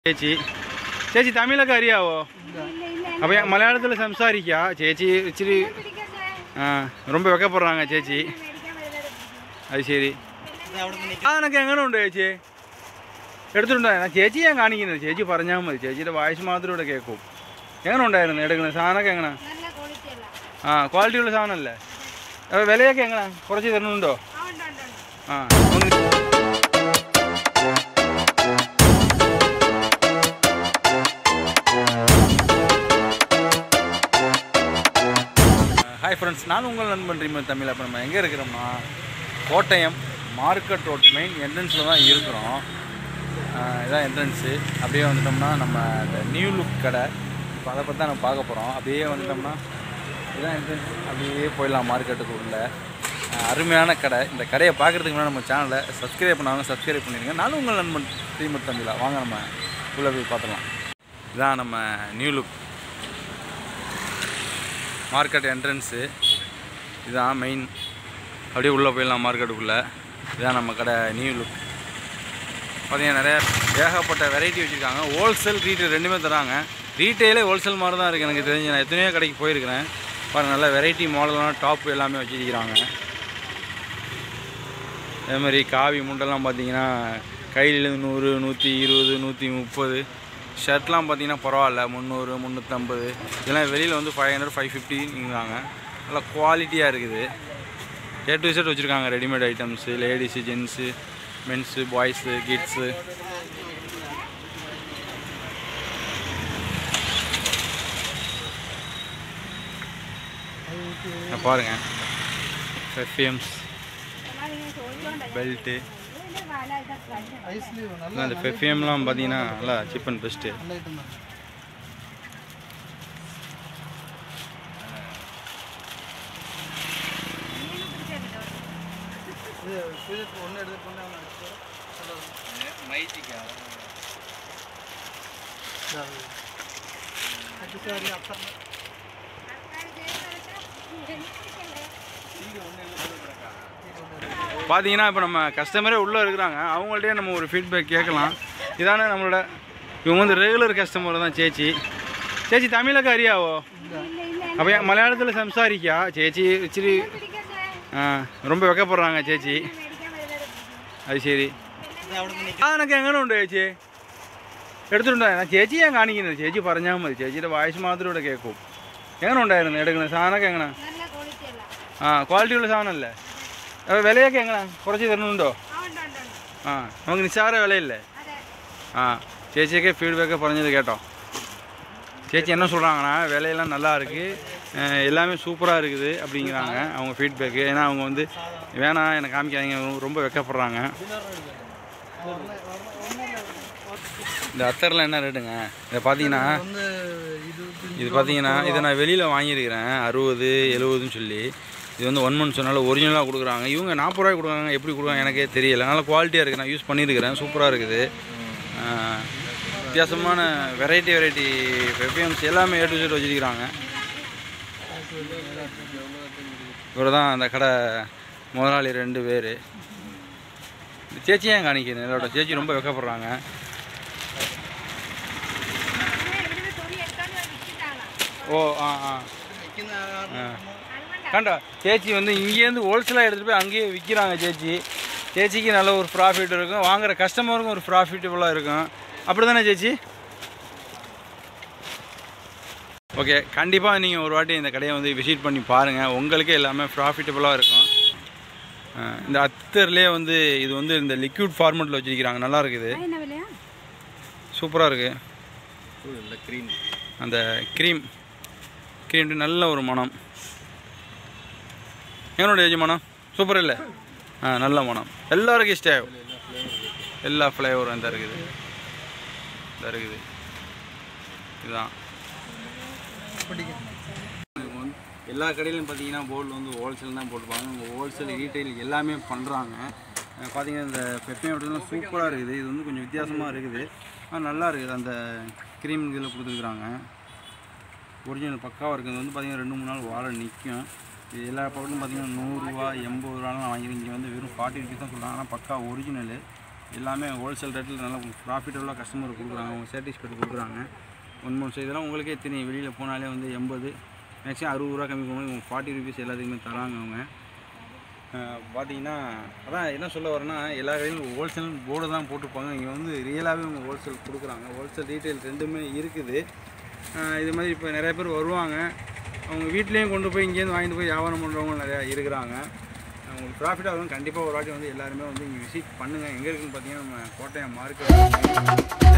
ചേച്ചി ചേച്ചി തമിഴൊക്കെ അറിയാവോ അപ്പോൾ മലയാളത്തിൽ സംസാരിക്കുക ചേച്ചി ഇച്ചിരി ആ ரொம்ப വെക്കപ്പെടുறாங்க ചേച്ചി അത് ശരി അതൊക്കെ എങ്ങനെ ഉണ്ട് ചേച്ചി എടുത്തിട്ടുണ്ടോ ഞാൻ ചേച്ചി ഞാൻ കാണിക്കുന്നത് ചേച്ചി പറഞ്ഞാൽ മതി ചേച്ചിയുടെ വായിസ് മാത്രം ഇവിടെ കേൾക്കും എങ്ങനെ ഉണ്ടായിരുന്നു എടുക്കുന്നത് സാധനമൊക്കെ എങ്ങനെ നല്ല ക്വാളിറ്റി അല്ല ആ ക്വാളിറ്റി ഉള്ള സാധനമല്ലേ അപ്പോൾ വിലയൊക്കെ എങ്ങനെ കുറച്ച് തരുന്നുണ്ടോ ആ ഉണ്ട് ഉണ്ട് ഉണ്ട് ആ ഒന്ന് ஹாய் ஃப்ரெண்ட்ஸ் நான் உங்கள் நண்பன் ரீமன் தமிழ் அப்போ நம்ம எங்கே இருக்கிறோம்னா கோட்டயம் மார்க்கெட் ரோட் மெயின் என்ட்ரன்ஸில் தான் இருக்கிறோம் ஆஹ் இதான் என்ட்ரன்ஸு அப்படியே வந்துட்டோம்னா நம்ம இந்த நியூ லுக் கடை இப்போ அதை பற்றி தான் நம்ம பார்க்க போகிறோம் அப்படியே வந்துட்டோம்னா இதான் என்ட்ரன்ஸ் அப்படியே போயிடலாம் மார்க்கெட்டுக்கு உள்ள ஆஹ் அருமையான கடை இந்த கடையை பார்க்குறதுக்கு முன்னாடி நம்ம சேனலை சப்ஸ்கிரைப் பண்ணாங்க சப்ஸ்கிரைப் பண்ணிடுங்க நானும் உங்கள் நண்பன் ரீமன் தமிழா வாங்க நம்ம உள்ளே போய் பார்த்துலாம் இதான் நம்ம நியூ லுக் மார்க்கெட் என்ட்ரன்ஸு இதுதான் மெயின் அப்படியே உள்ளே போயிடலாம் மார்க்கெட்டுக்குள்ளே இதுதான் நம்ம கடை நியூ லுக் பார்த்தீங்கன்னா நிறைய ஏகப்பட்ட வெரைட்டி வச்சுருக்காங்க ஹோல்சேல் ரீட்டைல் ரெண்டுமே தராங்க ரீட்டைலே ஹோல்சேல் மாதிரி தான் இருக்குது எனக்கு தெரிஞ்சு நான் எத்தனையோ கடைக்கு போயிருக்கிறேன் பாருங்க நல்ல வெரைட்டி மாடலான டாப் எல்லாமே வச்சுருக்கிறாங்க அதே மாதிரி காவி முண்டெல்லாம் பார்த்தீங்கன்னா கையில் நூறு நூற்றி இருபது நூற்றி முப்பது ஷர்ட்லாம் பார்த்தீங்கன்னா பரவாயில்ல முந்நூறு முந்நூற்றம்பது இதெல்லாம் வெளியில் வந்து ஃபைவ் ஹண்ட்ரட் ஃபைவ் ஃபிஃப்டிங்கிறாங்க நல்லா குவாலிட்டியாக இருக்குது ஏ டு செட் வச்சுருக்காங்க readymade items ladies gents mens boys kids பாருங்கள் பெர்ஃப்யூம்ஸ் பெல்ட்டு அந்த பெர்ஃப்யூம்லாம் பார்த்தீங்கன்னா நல்லா சீப் அண்ட் பெஸ்ட்டு பார்த்தீங்கன்னா இப்போ நம்ம கஸ்டமரே உள்ளே இருக்கிறாங்க அவங்கள்ட்டயே நம்ம ஒரு ஃபீட்பேக் கேட்கலாம் இதானே நம்மளோட இவங்க வந்து ரெகுலர் கஸ்டமர் தான் ചേച്ചി ചേച്ചി തമിഴൊക്കെ അറിയാവോ അപ്പോൾ മലയാളത്തിൽ സംസാരിക്കുക ചേച്ചി ഇച്ചിരി ആ ரொம்ப വെക്കപ്പെടുறாங்க ചേച്ചി അത് ശരി സാധനമൊക്കെ എങ്ങനെ ഉണ്ട് ചേച്ചി എടുത്തിട്ടുണ്ടോ ഞാൻ ചേച്ചി ഞാൻ കാണിക്കുന്നത് ചേച്ചി പറഞ്ഞാൽ മതി ചേച്ചിയുടെ വായിസ് മാത്രം ഇവിടെ കേൾക്കും എങ്ങനെ ഉണ്ടായിരുന്നു എടുക്കുന്നത് സാധനമൊക്കെ എങ്ങനെ നല്ല ക്വാളിറ്റി അല്ല ആ ക്വാളിറ്റി ഉള്ള സാധനമല്ലേ അപ്പോൾ വിലയൊക്കെ എങ്ങനെ കുറച്ച് തരുന്നുണ്ടോ ആ ഉണ്ട് ഉണ്ട് ഉണ്ട് ആ നമുക്ക് നിസ്സാര വിലയില്ലേ അതെ ஆ சேச்சிக்கே ஃபீட்பேக்கை പറഞ്ഞது கேட்டோம் சேச்சி என்ன சொல்கிறாங்கன்னா விலையெல்லாம் நல்லா இருக்குது அஹ் எல்லாமே சூப்பராக இருக்குது அப்படிங்கிறாங்க அவங்க ஃபீட்பேக்கு ஏன்னா அவங்க வந்து வேணாம் எனக்கு காமிக்காதீங்க ரொம்ப வெக்கப்படுறாங்க இந்த அத்தரில் என்ன ரேட்டுங்க இதை பார்த்தீங்கன்னா இது பார்த்தீங்கன்னா இதை நான் வெளியில் வாங்கியிருக்கிறேன் அறுபது எழுபதுன்னு சொல்லி இது வந்து ஒன் மந்த் சொன்னாலும் ஒரிஜினலாக கொடுக்குறாங்க இவங்க நாற்பது ரூபாய் கொடுக்குறாங்க எப்படி கொடுக்குறாங்க எனக்கே தெரியல நல்லா குவாலிட்டியாக இருக்குது நான் யூஸ் பண்ணியிருக்கிறேன் சூப்பராக இருக்குது ஆஹ் வித்தியாசமான வெரைட்டி வெரைட்டி பெர்ஃப்யூம்ஸ் எல்லாமே ஏ டு செட் வச்சுருக்கிறாங்க இவர் தான் அந்த கடை முதலாளி ரெண்டு பேர் சேச்சியே காணிக்கிறேன் இதோட சேச்சி ரொம்ப வெக்கப்படுறாங்க ഇവിടുന്ന് തുണി എടുത്തോണ്ട് പോയി വിറ്റിട്ടാണ് ஓ ஆ ஆ ஆ கண்டா சேச்சி வந்து இங்கேருந்து ஹோல்சேலாக எடுத்துகிட்டு போய் அங்கேயே விற்கிறாங்க சேச்சி சேச்சிக்கு நல்ல ஒரு ப்ராஃபிட் இருக்கும் வாங்குற கஸ்டமருக்கும் ஒரு ப்ராஃபிட்டபுளாக இருக்கும் அப்படி தானே சேச்சி ஓகே கண்டிப்பாக நீங்கள் ஒரு வாட்டி இந்த கடையை வந்து விசிட் பண்ணி பாருங்கள் உங்களுக்கே எல்லாமே ப்ராஃபிட்டபுளாக இருக்கும் ஆ, இந்த அத்தர்லேயே வந்து இது வந்து இந்த லிக்விட் ஃபார்மெட்டில் வச்சுருக்கிறாங்க நல்லா இருக்குது என்ன விலையா சூப்பராக இருக்குது அந்த க்ரீம் க்ரீம் நல்ல ஒரு மனம் என்னோட ஏஜ் மனம் சூப்பர் இல்லை ஆ நல்ல மனம் எல்லாருக்கும் இஷ்டம் ஆகும் எல்லா ஃப்ளேவரும் இந்த இருக்குது இந்த இருக்குது இதுதான் எல்லா கடையிலும் பார்த்தீங்கன்னா போர்டில் வந்து ஹோல்சேல் தான் போட்டுப்பாங்க இங்கே ஹோல்சேல் ரீட்டைல் எல்லாமே பண்ணுறாங்க பார்த்தீங்கன்னா இந்த பெப்பையும் அப்படிலாம் சூப்பராக இருக்குது இது வந்து கொஞ்சம் வித்தியாசமாக இருக்குது ஆனால் நல்லா இருக்குது அந்த க்ரீம் இதில் கொடுத்துருக்குறாங்க ஒரிஜினல் பக்காவாக இருக்குது இது வந்து பார்த்தீங்கன்னா ரெண்டு மூணு நாள் வாழை நிற்கும் இது எல்லா பக்கத்துலையும் பார்த்தீங்கன்னா நூறுரூவா எண்பது ரூபாலாம் வாங்கிக்கிறேன் இங்கே வந்து வெறும் ஃபார்ட்டி ருபீஸ் தான் சொல்கிறாங்க ஆனால் பக்கா ஒரிஜினலு எல்லாமே ஹோல்சேல் ரேட்டில் நல்லா ப்ராஃபிட்டபுளாக கஸ்டமருக்கு கொடுக்குறாங்க அவங்க சாட்டிஸ்ஃபைட் கொடுக்குறாங்க ஒன் மந்த்ஸ் இதெல்லாம் உங்களுக்கே தெரியும் வெளியில் போனாலே வந்து எண்பது மேக்ஸிமம் அறுபது ரூபா கம்மி பண்ணுவாங்க ஃபார்ட்டி ருபீஸ் எல்லாத்துக்குமே தராங்க அவங்க அஹ் பார்த்தீங்கன்னா அதான் என்ன சொல்ல வரேன்னா எல்லா கடையிலும் ஹோல்சேல் போர்டு தான் போட்டிருப்பாங்க இங்கே வந்து ரியலாகவே அவங்க ஹோல்சேல் கொடுக்குறாங்க ஹோல்சேல் ரீட்டைல் ரெண்டுமே இருக்குது அஹ் இது மாதிரி இப்போ நிறைய பேர் வருவாங்க அவங்க வீட்லேயும் கொண்டு போய் இங்கேருந்து வாங்கிட்டு போய் வியாபாரம் பண்ணுறவங்க நிறையா இருக்கிறாங்க உங்களுக்கு ப்ராஃபிட் ஆகும் கண்டிப்பாக ஒரு வாட்டி வந்து எல்லாருமே வந்து இங்கே விசிட் பண்ணுங்கள் எங்கே இருக்குன்னு பார்த்தீங்கன்னா நம்ம கோட்டையம் மார்க்கெட்